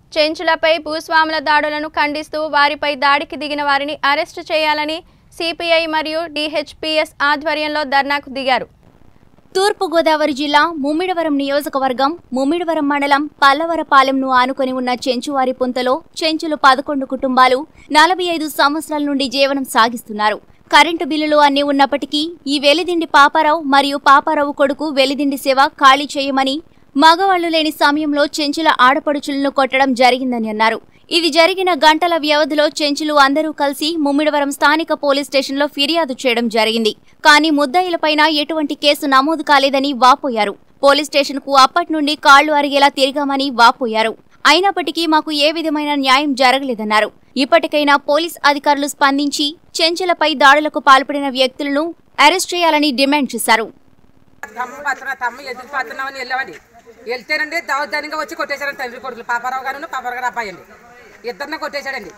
చెంచులపై భూస్వాముల దాడులను ఖండిస్తూ వారిపై దాడికి దిగిన వారిని అరెస్టు చేయాలని సిపిఐ మరియు డిహెచ్పిఎస్ ఆధ్వర్యంలో ధర్నాకు దిగారు తూర్పుగోదావరి జిల్లా ముమ్మిడివరం నియోజకవర్గం ముమ్మిడివరం మండలం పల్లవరపాలెంను ఆనుకొని ఉన్న చెంచువారి పుంతలో చెంచులు పదకొండు కుటుంబాలు నలభై ఐదు సంవత్సరాల నుండి జీవనం సాగిస్తున్నారు కరెంటు బిల్లులు అన్నీ ఉన్నప్పటికీ ఈ వెలిదిండి పాపారావు మరియు పాపారావు కొడుకు వెలిదిండి శివ ఖాళీ చేయమని మగవాళ్లు లేని సమయంలో చెంచుల ఆడపడుచులను కొట్టడం జరిగిందని అన్నారు ఇది జరిగిన గంటల వ్యవధిలో చెంచులు అందరూ కలిసి ముమ్మిడివరం స్థానిక పోలీస్ స్టేషన్లో ఫిర్యాదు చేయడం జరిగింది కానీ ముద్దాయిలపైన ఎటువంటి కేసు నమోదు కాలేదని వాపోయారు పోలీస్ స్టేషన్కు అప్పటి నుండి కాళ్లు అరిగేలా తిరిగామని వాపోయారు అయినప్పటికీ మాకు ఏ విధమైన న్యాయం జరగలేదన్నారు ఇప్పటికైనా పోలీస్ అధికారులు స్పందించి చెంచులపై దాడులకు పాల్పడిన వ్యక్తులను అరెస్ట్ చేయాలని డిమాండ్ చేశారు తమ్మ పత్ర తమ్మ ఎదురు పడుతున్నామని వెళ్ళామండి వెళ్తేనండి దౌర్జన్యంగా వచ్చి కొట్టేశారండి తండ్రి కొడుకులు పాపారావు గారు పాపారావు గారు అబ్బాయి అండి ఇద్దరిని కొట్టేశాడండి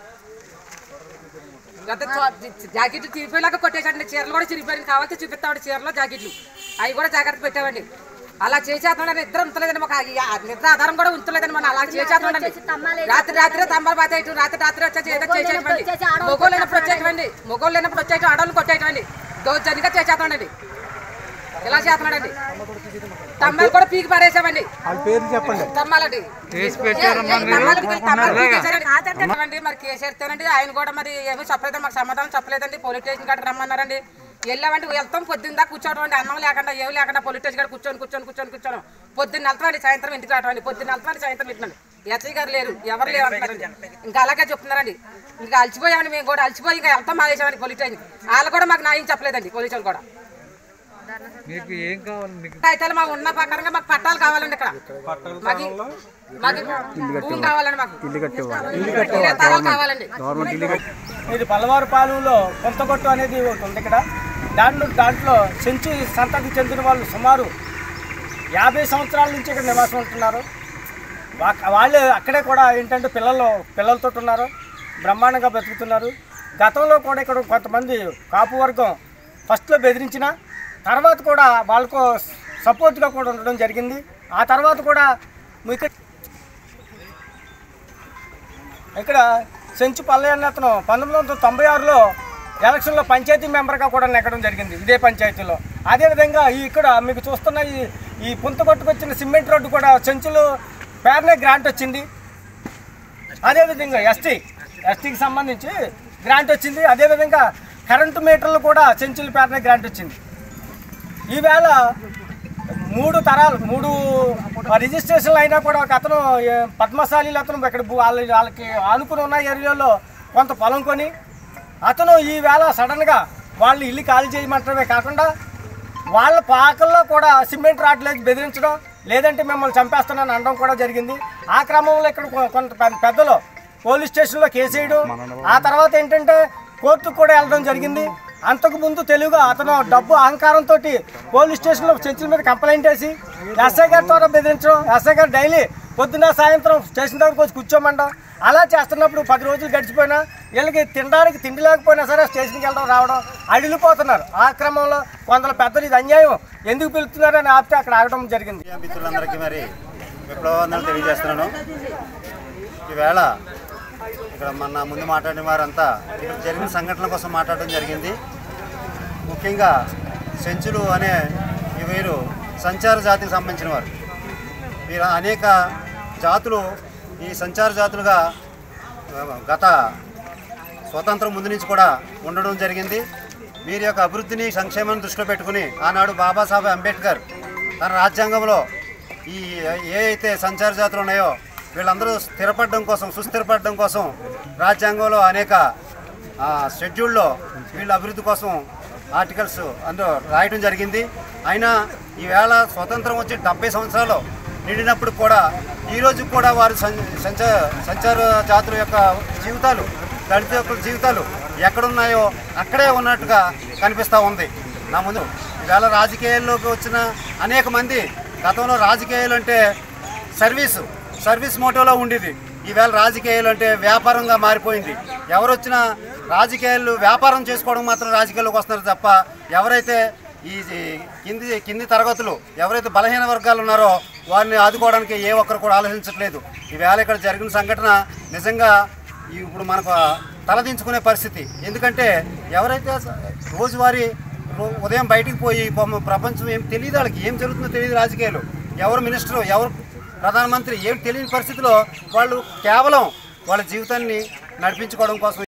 గత చో- జాకెట్లు చిరిగిపోయేలాగా కొట్టేశాడండి చీరలు కూడా చిరిగిపోయింది కావాలంటే చూపిస్తామండి చీరలో జాకెట్లు అవి కూడా జాగ్రత్త పెట్టామండి అలా చేసేస్తున్నాడని ఇద్దరు ఉంచలేదండి మాకు ఆ- ఆ నిద్ర ఆధారం కూడా ఉంచలేదండి మనం అలా చేసేస్తున్నాడండి రాత్రి రాత్రి తంబాలు బాతేయటం రాత్రి రాత్రి వచ్చేసి ఏదో చేసేయటండి మొగోళ్ళు లేనప్పుడు వచ్చేయటండి మొగోళ్ళు లేనప్పుడు వచ్చేయటం ఆడవాళ్ళు కొట్టేయటండి దౌర్జన్యంగా చేసేస్తున్నాడండి ఇలా చేస్తున్నాడండి తమ్మాలు కూడా పీకి పారేసామండి వాళ్ళ పేర్లు చెప్పండి తమ్మాలండి తమ్మాలకి తమ్మాలు పీకేశారండి. మరి కేసు ఎడతానండి ఆయన కూడా మరి ఏమీ చెప్పలేదండి మాకు సమాధానం చెప్పలేదండి పోలీస్ స్టేషన్ కాడ రమ్మన్నారండి వెళ్ళామండి వెళ్తాం పొద్దున్న దాకా కూర్చోవడం అండి అన్నం లేకుండా ఏమి లేకుండా పోలీస్ స్టేషన్ కాడ కూర్చొని కూర్చొని కూర్చొని కూర్చోను పొద్దున్న వెళ్తామండి సాయంత్రం ఇంటికి రావటండి పొద్దున్న వెళ్తామండి సాయంత్రం ఇంటినండి ఎస్ఐ గారు లేరు ఎవరు లేరు అంటున్నారండి ఇంకా అలాగే చెప్తున్నారండి ఇంకా అలసిపోయామండి మేము కూడా అలసిపోయి ఇంకా వెళ్తాం మానేసామండి పోలీస్ స్టేషన్ వాళ్ళు కూడా మాకు న్యాయం చెప్పలేదండి పోలీసు వాళ్ళు కూడా మీకు ఏం కావాలి మీకు అయితే మాకు ఉన్న ప్రకారంగా మాకు పట్టాలు కావాలండి ఇక్కడ మాకు మాకు భూమి కావాలండి మాకు ఇల్లు స్థలాలు కావాలండి ఇది పల్లవారుపాలెంలో కొంతగొట్టు అనేది ఒకటి ఉంది ఇక్కడ దాంట్లో దాంట్లో సెంచు సంతతి చెందిన వాళ్ళు సుమారు యాభై సంవత్సరాల నుంచి ఇక్కడ నివాసం ఉంటున్నారు వా- వాళ్ళే అక్కడే కూడా ఏంటంటే పిల్లలు పిల్లలతో ఉన్నారు బ్రహ్మాండంగా బ్రతుకుతున్నారు గతంలో కూడా ఇక్కడ కొంతమంది కాపు వర్గం ఫస్ట్లో బెదిరించిన తర్వాత కూడా వాళ్ళకు సపోర్ట్గా కూడా ఉండడం జరిగింది ఆ తర్వాత కూడా మీకు ఇక్కడ సెంచు పల్లె అనే అతను పంతొమ్మిది వందల తొంభై ఆరులో ఎలక్షన్లో పంచాయతీ మెంబర్గా కూడా నెగ్గడం జరిగింది ఇదే పంచాయతీలో అదేవిధంగా ఈ ఇక్కడ మీకు చూస్తున్న ఈ ఈ పుంత కొట్టుకొచ్చిన సిమెంట్ రోడ్డు కూడా చెంచులు పేరునే గ్రాంట్ వచ్చింది అదేవిధంగా ఎస్టీ ఎస్టీకి సంబంధించి గ్రాంట్ వచ్చింది అదేవిధంగా కరెంటు మీటర్లు కూడా చెంచుల పేరునే గ్రాంట్ వచ్చింది ఈవేళ మూడు తరాలు మూడు రిజిస్ట్రేషన్లు అయినా కూడా ఒక అతను ఏ, పద్మశాలీలు అతను ఇక్కడ భూ- వాళ్ళ వాళ్ళకి ఆనుకుని ఉన్న ఏరియాలో కొంత పొలం కొని అతను ఈవేళ సడన్గా వాళ్ళు ఇల్లు ఖాళీ చేయమంటమే కాకుండా వాళ్ళ పాకల్లో కూడా సిమెంట్ రాడ్లేసి బెదిరించడం లేదంటే మిమ్మల్ని చంపేస్తున్నాను అనడం కూడా జరిగింది ఆ క్రమంలో ఇక్కడ కొ- కొంత పెద్ద- పెద్దలు పోలీస్ స్టేషన్లో కేసు వేయడం ఆ తర్వాత ఏంటంటే కోర్టుకు కూడా వెళ్ళడం జరిగింది అంతకు ముందు తెలుగు అతను డబ్బు అహంకారంతో పోలీస్ స్టేషన్లో చెంచుల మీద కంప్లైంట్ వేసి ఎస్ఐ గారి ద్వారా బెదిరించడం ఎస్ఐ గారు డైలీ పొద్దున్న సాయంత్రం స్టేషన్ దగ్గరకు వచ్చి కూర్చోమంటాం అలా చేస్తున్నప్పుడు పది రోజులు గడిచిపోయినా వీళ్ళకి తినడానికి తిండి లేకపోయినా సరే స్టేషన్కి వెళ్ళడం రావడం అడిలిపోతున్నారు ఆ క్రమంలో కొందరు పెద్దలు ఇది అన్యాయం ఎందుకు పిలుస్తున్నారని ఆపితే అక్కడ ఆగడం జరిగింది మీడియా మిత్రులందరికీ మరి విప్లవాందనలు తెలియజేస్తున్నాను ఈవేళ ఇక్కడ మన ముందు మాట్లాడిన వారంతా ఇక్కడ జరిగిన సంఘటనల కోసం మాట్లాడడం జరిగింది ముఖ్యంగా సెంచులు అనే ఈ వీరు సంచార జాతికి సంబంధించిన వారు వీరు అనేక జాతులు ఈ సంచార జాతులుగా ఆ, గత స్వతంత్రం ముందు నుంచి కూడా ఉండడం జరిగింది వీరి యొక్క అభివృద్ధిని సంక్షేమాన్ని దృష్టిలో పెట్టుకుని ఆనాడు బాబాసాహెబ్ అంబేద్కర్ తన రాజ్యాంగంలో ఈ ఏ అయితే సంచార జాతులు ఉన్నాయో వీళ్ళందరూ స్థిరపడడం కోసం సుస్థిరపడడం కోసం రాజ్యాంగంలో అనేక ఆ, షెడ్యూల్లో వీళ్ళ అభివృద్ధి కోసం ఆర్టికల్స్ అందులో రాయడం జరిగింది అయినా ఈవేళ స్వతంత్రం వచ్చి డెబ్బై సంవత్సరాలు నిండినప్పుడు కూడా ఈ రోజు కూడా వారి సం- సంచార సంచార జాతుల యొక్క జీవితాలు దళిత యొక్క జీవితాలు ఎక్కడున్నాయో అక్కడే ఉన్నట్టుగా కనిపిస్తూ ఉంది నా ముందు ఈవేళ రాజకీయాల్లోకి వచ్చిన అనేక మంది గతంలో రాజకీయాలు అంటే సర్వీసు సర్వీస్ మోటోలో ఉండేది ఈవేళ రాజకీయాలు అంటే వ్యాపారంగా మారిపోయింది ఎవరు వచ్చినా రాజకీయాలు వ్యాపారం చేసుకోవడం మాత్రం రాజకీయాల్లోకి వస్తున్నారు తప్ప ఎవరైతే ఈ ఈ కింది కింది తరగతులు ఎవరైతే బలహీన వర్గాలు ఉన్నారో వారిని ఆదుకోవడానికి ఏ ఒక్కరు కూడా ఆలోచించట్లేదు ఈవేళ ఇక్కడ జరిగిన సంఘటన నిజంగా ఈ ఇప్పుడు మనకు తలదించుకునే పరిస్థితి ఎందుకంటే ఎవరైతే స- రోజువారీ రో- ఉదయం బయటికి పోయి పాపం ప్రపంచం ఏం తెలియదు వాళ్ళకి ఏం జరుగుతుందో తెలియదు రాజకీయాలు ఎవరు మినిస్టరు ఎవరు ప్రధానమంత్రి ఏం తెలియని పరిస్థితిలో వాళ్ళు కేవలం వాళ్ళ జీవితాన్ని నడిపించుకోవడం కోసం